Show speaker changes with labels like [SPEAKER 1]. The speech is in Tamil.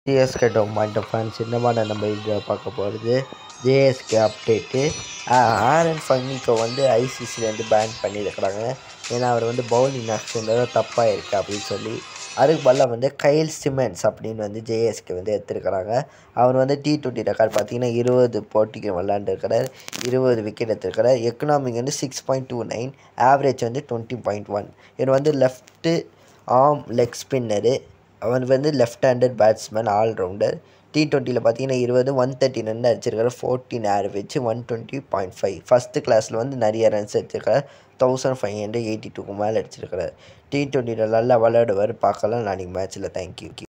[SPEAKER 1] சிஎஸ்கே டொமாட்டோ ஃபேன்ஸ் என்னமான நம்ம இதில் பார்க்க போகிறது ஜேஎஸ்கே அப்டேட்டு ஆரன் ஃபங்கிக்கோ வந்து ஐசிசிலேருந்து பேன் பண்ணியிருக்கிறாங்க ஏன்னா அவர் வந்து பவுலிங் ஆக்ஷன் ஏதோ தப்பாக இருக்குது அப்படின்னு சொல்லி அதுக்கு பதிலாக வந்து கைல் சிமெண்ட்ஸ் அப்படின்னு வந்து ஜேஎஸ்கே வந்து எடுத்துருக்கிறாங்க அவர் வந்து டி டுவெண்ட்டி ரெக்கார்ட் பார்த்தீங்கன்னா இருபது போட்டிக்கு விளாண்டுருக்கிறார் இருபது விக்கெட் எடுத்திருக்கிறார் எக்கனாமிக் வந்து six point two nine average வந்து டுவெண்ட்டி பாயிண்ட் ஒன் இவர் வந்து லெஃப்ட்டு ஆர்ம் லெக் ஸ்பின்னரு அவர் வந்து left handed batsman allrounder T டுவெண்ட்டியில் பார்த்தீங்கன்னா இருபது ஒன் தேர்ட்டி ரன் அடிச்சிருக்காரு fourteen average one twenty point five first கிளாஸில் வந்து நிறைய ரன்ஸ் எடுத்திருக்காரு தௌசண்ட் ஃபைவ் ஹண்ட்ரட் எயிட்டி டூக்கு மேலே அடிச்சிருக்காரு டி டுவெண்ட்டியில் நல்லா விளையாடுவார் பார்க்கலாம் நாளைக்கு மேட்ச்சில் தேங்க்யூ